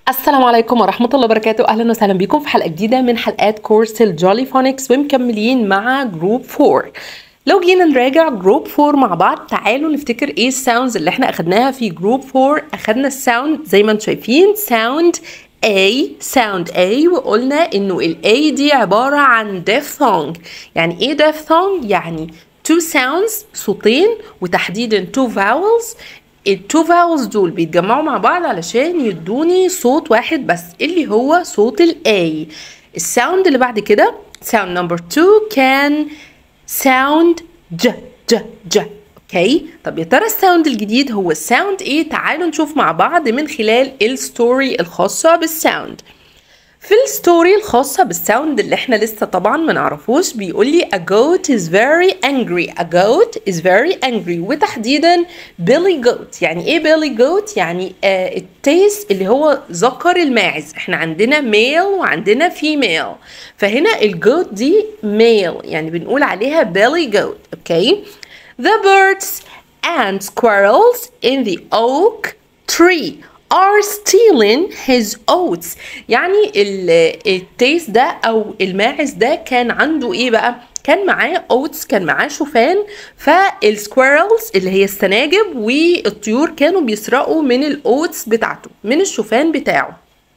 السلام عليكم ورحمة الله وبركاته أهلا وسهلا بكم في حلقة جديدة من حلقات كورس الجولي فونكس ومكملين مع جروب 4 لو جينا نراجع جروب 4 مع بعض تعالوا نفتكر ايه الساوندز اللي احنا اخدناها في جروب 4 اخدنا الساوند زي ما انتم شايفين ساوند A sound A وقلنا انه ال A دي عبارة عن diphthong يعني ايه diphthong؟ يعني two sounds صوتين وتحديدا two vowels التو فاولز دول بيتجمعوا مع بعض علشان يدوني صوت واحد بس اللي هو صوت ال A الساوند اللي بعد كده sound number two كان sound ج ج ج اوكي طب يا ترى الساوند الجديد هو الساوند ايه تعالوا نشوف مع بعض من خلال الستوري الخاصة بالساوند في الستوري الخاصة بالساوند اللي احنا لسه طبعا ما نعرفوش بيقول لي a goat is very angry a goat is very angry وتحديدا billy goat يعني ايه billy goat يعني آه التيس اللي هو ذكر الماعز احنا عندنا male وعندنا female فهنا الجوت دي male يعني بنقول عليها billy goat اوكي the birds and squirrels in the oak tree are stealing his oats يعني التيس ده او الماعز ده كان عنده ايه بقى كان معاه اوتس كان معاه شوفان فالسكويرلز اللي هي السناجب والطيور كانوا بيسرقوا من الاوتس بتاعته من الشوفان بتاعه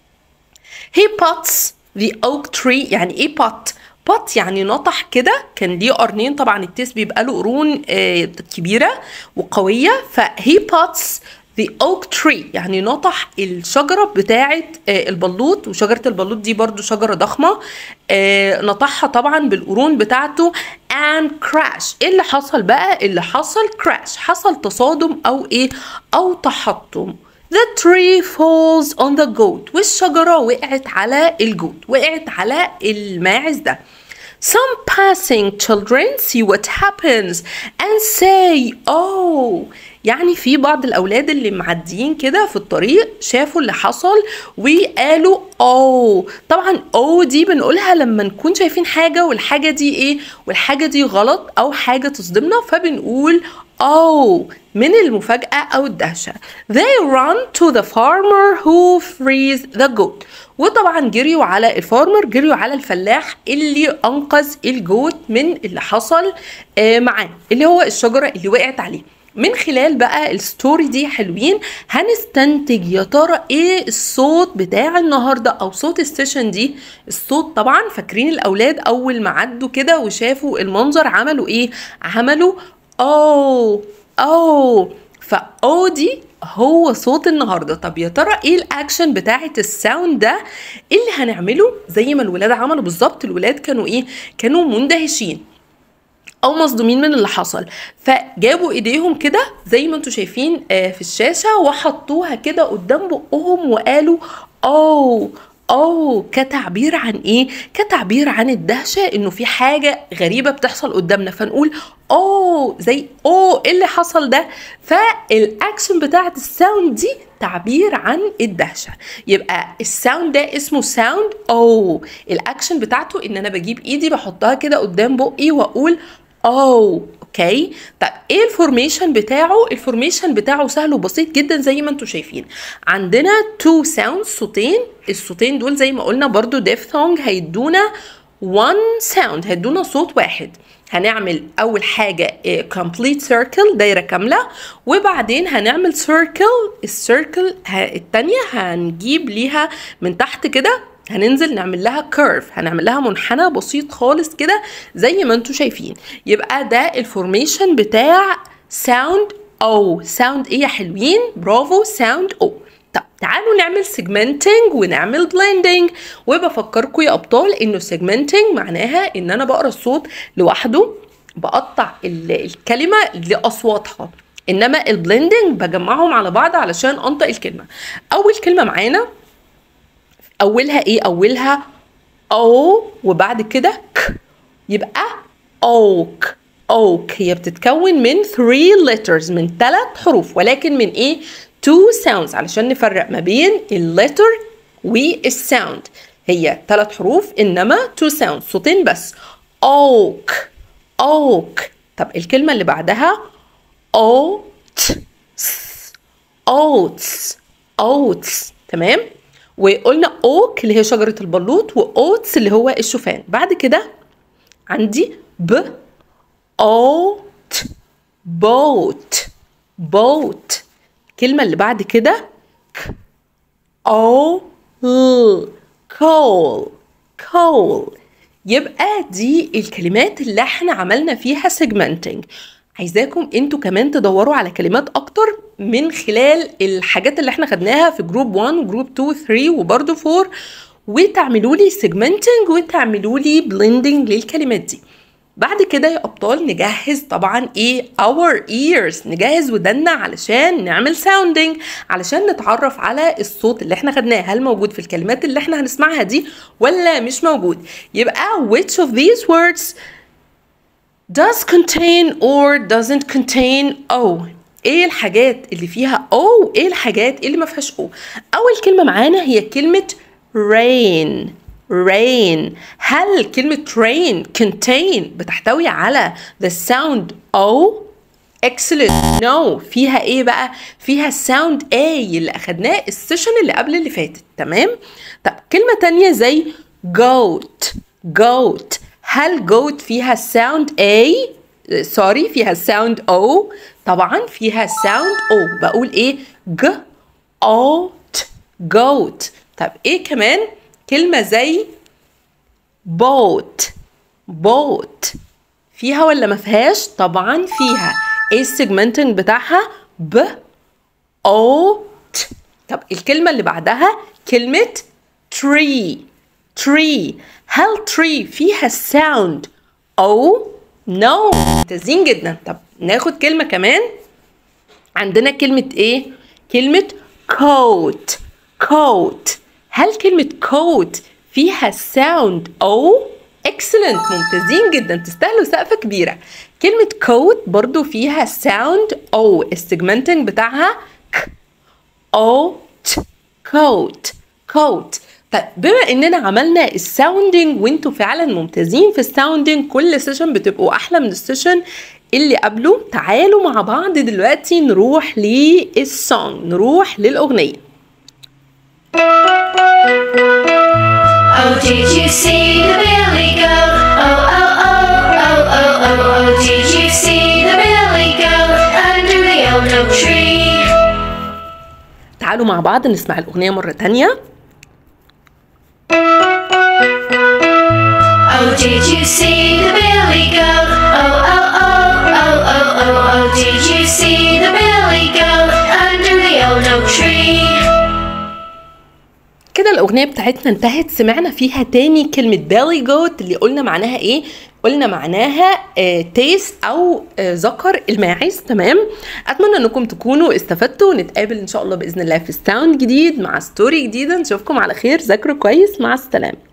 he puts the oak tree يعني ايه pot بط يعني نطح كده كان ليه قرنين طبعا التيس بيبقى له قرون آه كبيره وقويه فهي بوتس the oak tree يعني نطح الشجرة بتاعة البلوط وشجرة البلوط دي برضو شجرة ضخمة نطحها طبعا بالقرون بتاعته and crash ايه اللي حصل بقى اللي حصل crash حصل تصادم او ايه او تحطم The tree falls on the goat والشجرة وقعت على الجوت وقعت على الماعز ده Some passing children see what happens and say oh يعني في بعض الأولاد اللي معديين كده في الطريق شافوا اللي حصل وقالوا أوه طبعا أوه دي بنقولها لما نكون شايفين حاجة والحاجة دي إيه والحاجة دي غلط أو حاجة تصدمنا فبنقول أوه من المفاجأة أو الدهشة They run to the farmer who frees the goat وطبعا جريوا على الفارمر جريوا على الفلاح اللي أنقذ الجوت من اللي حصل معاه اللي هو الشجرة اللي وقعت عليه من خلال بقى الستوري دي حلوين هنستنتج يا ترى ايه الصوت بتاع النهارده او صوت السيشن دي الصوت طبعا فاكرين الاولاد اول ما عدوا كده وشافوا المنظر عملوا ايه عملوا اوه اوه فاو دي هو صوت النهارده طب يا ترى ايه الاكشن بتاعه الساوند ده اللي هنعمله زي ما الولاد عملوا بالظبط الولاد كانوا ايه كانوا مندهشين او مصدومين من اللي حصل فجابوا ايديهم كده زي ما انتم شايفين في الشاشه وحطوها كده قدام بقهم وقالوا اوه اوه كتعبير عن ايه كتعبير عن الدهشه انه في حاجه غريبه بتحصل قدامنا فنقول اوه زي اوه ايه اللي حصل ده فالاكشن بتاعت الساوند دي تعبير عن الدهشه يبقى الساوند ده اسمه ساوند اوه الاكشن بتاعته ان انا بجيب ايدي بحطها كده قدام بقي واقول اوه اوكي طب ايه الفورميشن بتاعه الفورميشن بتاعه سهل وبسيط جدا زي ما انتم شايفين عندنا تو ساوندز صوتين الصوتين دول زي ما قلنا برضو ديفثونج هيدونا one sound هيدونا صوت واحد هنعمل اول حاجه complete circle دايره كامله وبعدين هنعمل circle السيركل الثانيه هنجيب ليها من تحت كده هننزل نعمل لها كيرف هنعمل لها منحنى بسيط خالص كده زي ما انتم شايفين يبقى ده الفورميشن بتاع ساوند او ساوند ايه يا حلوين برافو ساوند او طب تعالوا نعمل سيجمنتنج ونعمل بلندنج وبفكركم يا ابطال انه سيجمنتنج معناها ان انا بقرا الصوت لوحده بقطع الكلمه لاصواتها انما البلندنج بجمعهم على بعض علشان انطق الكلمه اول كلمه معانا اولها ايه اولها او وبعد كده ك يبقى اوك اوك هي بتتكون من 3 letters من ثلاث حروف ولكن من ايه 2 sounds علشان نفرق ما بين اللتر والساوند هي ثلاث حروف انما 2 sounds صوتين بس اوك اوك طب الكلمه اللي بعدها اوت اوتس اوتس تمام وقلنا اوك اللي هي شجرة البلوط واوتس اللي هو الشوفان بعد كده عندي ب اوت بوت بوت الكلمة اللي بعد كده ك او ل كول كول يبقى دي الكلمات اللي احنا عملنا فيها segmenting عايزاكم انتوا كمان تدوروا على كلمات اكتر من خلال الحاجات اللي احنا خدناها في جروب 1 وجروب 2 3 وبرده 4 وتعملوا لي segmenting وتعملوا لي blending للكلمات دي بعد كده يا ابطال نجهز طبعا ايه our ears نجهز ودنا علشان نعمل sounding علشان نتعرف على الصوت اللي احنا خدناه هل موجود في الكلمات اللي احنا هنسمعها دي ولا مش موجود يبقى which of these words does contain or doesn't contain O ايه الحاجات اللي فيها O ايه الحاجات اللي ما فيهاش O اول كلمة معانا هي كلمة rain rain هل كلمة rain contain بتحتوي على the sound O excellent no فيها ايه بقى فيها sound A اللي اخدناه السيشن اللي قبل اللي فاتت تمام طب كلمة تانية زي goat goat هل goat فيها sound A سوري فيها sound O طبعا فيها sound O بقول ايه ج oat goat طب ايه كمان كلمة زي boat boat فيها ولا ما فيهاش طبعا فيها ايه السيجمنتنج بتاعها ب اوت طب الكلمة اللي بعدها كلمة tree tree هل tree فيها sound او no ممتازين جدا طب ناخد كلمة كمان عندنا كلمة ايه كلمة coat coat هل كلمة coat فيها sound او excellent ممتازين جدا تستاهلوا سقفة كبيرة كلمة coat برضو فيها sound او السيجمنتنج بتاعها ك اوت coat coat طيب بما اننا عملنا الساوندنج وانتوا فعلا ممتازين في الساوندنج كل سيشن بتبقوا احلى من السيشن اللي قبله تعالوا مع بعض دلوقتي نروح للسونج نروح للاغنيه Oh, did you see the billy goat? Oh, oh, oh, oh, oh, oh, oh, did you see the billy goat under the old oak tree? تعالوا مع بعض نسمع الاغنيه مره تانية Oh, did you see the billy goat? Oh, oh, oh, oh, oh, oh, oh, did you see the billy goat under the old oak tree? كده الأغنية بتاعتنا انتهت سمعنا فيها تاني كلمة belly goat اللي قلنا معناها ايه؟ قلنا معناها آه تيست أو آه ذكر الماعز تمام؟ أتمنى أنكم تكونوا استفدتوا ونتقابل إن شاء الله بإذن الله في ستاوند جديد مع ستوري جديدة نشوفكم على خير ذاكروا كويس مع السلامة